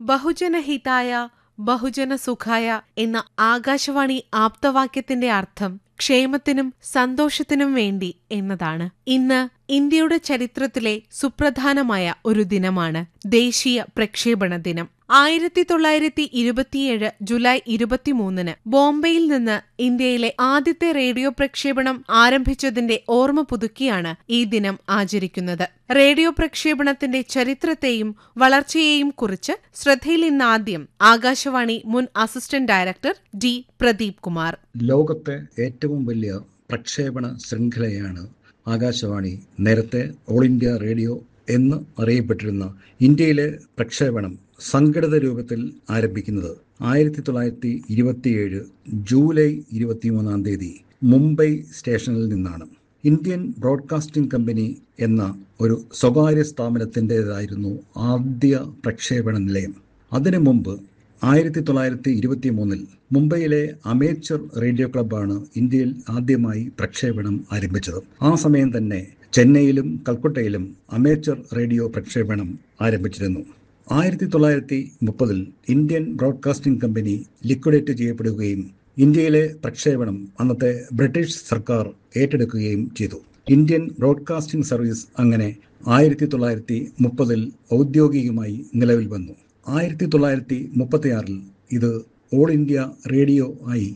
ബഹുജനഹിതായ ബഹുജന സുഖായ എന്ന ആകാശവാണി ആപ്തവാക്യത്തിന്റെ അർത്ഥം ക്ഷേമത്തിനും സന്തോഷത്തിനും വേണ്ടി എന്നതാണ് ഇന്ന് ഇന്ത്യയുടെ ചരിത്രത്തിലെ സുപ്രധാനമായ ഒരു ദിനമാണ് ദേശീയ പ്രക്ഷേപണ ദിനം ആയിരത്തി തൊള്ളായിരത്തി ഇരുപത്തിയേഴ് ജൂലൈ ഇരുപത്തിമൂന്നിന് ബോംബെയിൽ നിന്ന് ഇന്ത്യയിലെ ആദ്യത്തെ റേഡിയോ പ്രക്ഷേപണം ആരംഭിച്ചതിന്റെ ഓർമ്മ പുതുക്കിയാണ് ഈ ദിനം ആചരിക്കുന്നത് റേഡിയോ പ്രക്ഷേപണത്തിന്റെ ചരിത്രത്തെയും വളർച്ചയെയും കുറിച്ച് ശ്രദ്ധയിൽ ഇന്നാദ്യം ആകാശവാണി മുൻ assistant director D Pradeep Kumar ലോകത്തെ ഏറ്റവും വലിയ പ്രക്ഷേപണ ശൃംഖലയാണ് ആകാശവാണി നേരത്തെ ഓൾ ഇന്ത്യ റേഡിയോ എന്ന് അറിയപ്പെട്ടിരുന്ന ഇന്ത്യയിലെ പ്രക്ഷേപണം സംഘടിത രൂപത്തിൽ ആരംഭിക്കുന്നത് ആയിരത്തി തൊള്ളായിരത്തി ഇരുപത്തിയേഴ് ജൂലൈ ഇരുപത്തിമൂന്നാം തീയതി മുംബൈ സ്റ്റേഷനിൽ നിന്നാണ് ഇന്ത്യൻ ബ്രോഡ്കാസ്റ്റിംഗ് കമ്പനി എന്ന ഒരു സ്വകാര്യ സ്ഥാപനത്തിൻ്റെതായിരുന്നു ആദ്യ പ്രക്ഷേപണ നിലയം അതിനു മുമ്പ് ആയിരത്തി തൊള്ളായിരത്തി ഇരുപത്തി മൂന്നിൽ മുംബൈയിലെ അമേച്ചർ റേഡിയോ ക്ലബ്ബാണ് ഇന്ത്യയിൽ ആദ്യമായി പ്രക്ഷേപണം ആരംഭിച്ചത് ആ സമയം തന്നെ ചെന്നൈയിലും കൽക്കട്ടയിലും അമേച്ചർ റേഡിയോ പ്രക്ഷേപണം ആരംഭിച്ചിരുന്നു ആയിരത്തി തൊള്ളായിരത്തി മുപ്പതിൽ ഇന്ത്യൻ ബ്രോഡ്കാസ്റ്റിംഗ് കമ്പനി ലിക്വിഡേറ്റ് ചെയ്യപ്പെടുകയും ഇന്ത്യയിലെ പ്രക്ഷേപണം അന്നത്തെ ബ്രിട്ടീഷ് സർക്കാർ ഏറ്റെടുക്കുകയും ചെയ്തു ഇന്ത്യൻ ബ്രോഡ്കാസ്റ്റിംഗ് സർവീസ് അങ്ങനെ ആയിരത്തി തൊള്ളായിരത്തി മുപ്പതിൽ ഔദ്യോഗികമായി നിലവിൽ വന്നു ആയിരത്തി തൊള്ളായിരത്തി മുപ്പത്തിയാറിൽ ഇത് ഓൾ ഇന്ത്യ റേഡിയോ ആയി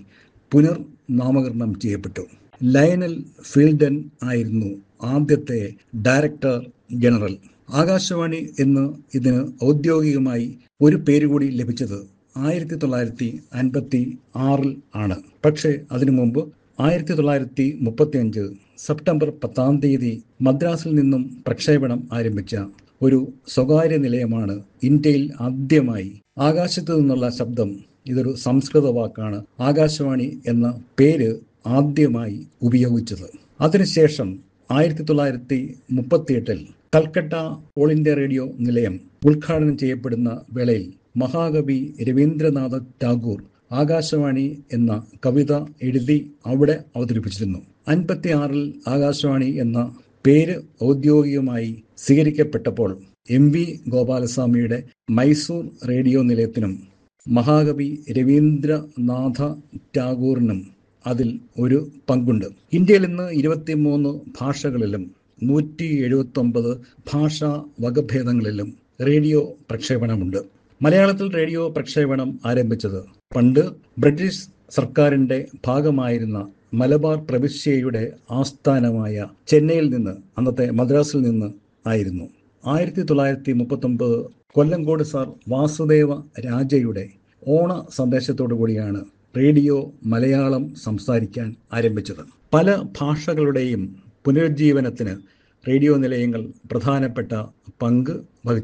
പുനർനാമകരണം ചെയ്യപ്പെട്ടു ലയനൽ ഫീൽഡൻ ആയിരുന്നു ആദ്യത്തെ ഡയറക്ടർ ജനറൽ ആകാശവാണി എന്ന് ഇതിന് ഔദ്യോഗികമായി ഒരു പേര് കൂടി ലഭിച്ചത് ആയിരത്തി തൊള്ളായിരത്തി അൻപത്തി ആറിൽ ആണ് പക്ഷേ അതിനു മുമ്പ് ആയിരത്തി തൊള്ളായിരത്തി മുപ്പത്തിയഞ്ച് സെപ്റ്റംബർ പത്താം തീയതി മദ്രാസിൽ നിന്നും പ്രക്ഷേപണം ആരംഭിച്ച ഒരു സ്വകാര്യ നിലയമാണ് ഇന്ത്യയിൽ ആദ്യമായി ആകാശത്തു നിന്നുള്ള ശബ്ദം ഇതൊരു സംസ്കൃത വാക്കാണ് ആകാശവാണി എന്ന പേര് ആദ്യമായി ഉപയോഗിച്ചത് അതിനുശേഷം ആയിരത്തി തൊള്ളായിരത്തി മുപ്പത്തിയെട്ടിൽ കൽക്കട്ട ഓൾ ഇന്ത്യ റേഡിയോ നിലയം ഉദ്ഘാടനം ചെയ്യപ്പെടുന്ന വേളയിൽ മഹാകവി രവീന്ദ്രനാഥ ടാഗോർ ആകാശവാണി എന്ന കവിത എഴുതി അവിടെ അവതരിപ്പിച്ചിരുന്നു അൻപത്തിയാറിൽ ആകാശവാണി എന്ന പേര് ഔദ്യോഗികമായി സ്വീകരിക്കപ്പെട്ടപ്പോൾ എം വി ഗോപാലസ്വാമിയുടെ മൈസൂർ റേഡിയോ നിലയത്തിനും മഹാകവി രവീന്ദ്രനാഥ ടാഗോറിനും അതിൽ ഒരു പങ്കുണ്ട് ഇന്ത്യയിൽ ഇന്ന് ഇരുപത്തിമൂന്ന് ഭാഷകളിലും നൂറ്റി എഴുപത്തൊമ്പത് ഭാഷാ വകഭേദങ്ങളിലും റേഡിയോ പ്രക്ഷേപണമുണ്ട് മലയാളത്തിൽ റേഡിയോ പ്രക്ഷേപണം ആരംഭിച്ചത് പണ്ട് ബ്രിട്ടീഷ് സർക്കാരിന്റെ ഭാഗമായിരുന്ന മലബാർ പ്രവിശ്യയുടെ ആസ്ഥാനമായ ചെന്നൈയിൽ നിന്ന് അന്നത്തെ മദ്രാസിൽ നിന്ന് ആയിരുന്നു ആയിരത്തി തൊള്ളായിരത്തി മുപ്പത്തൊമ്പത് കൊല്ലങ്കോട് സാർ വാസുദേവ രാജയുടെ ഓണ സന്ദേശത്തോടു കൂടിയാണ് റേഡിയോ മലയാളം സംസാരിക്കാൻ ആരംഭിച്ചത് പല ഭാഷകളുടെയും പുനരുജ്ജീവനത്തിന് റേഡിയോ നിലയങ്ങൾ പ്രധാനപ്പെട്ട പങ്ക് വഹിച്ചു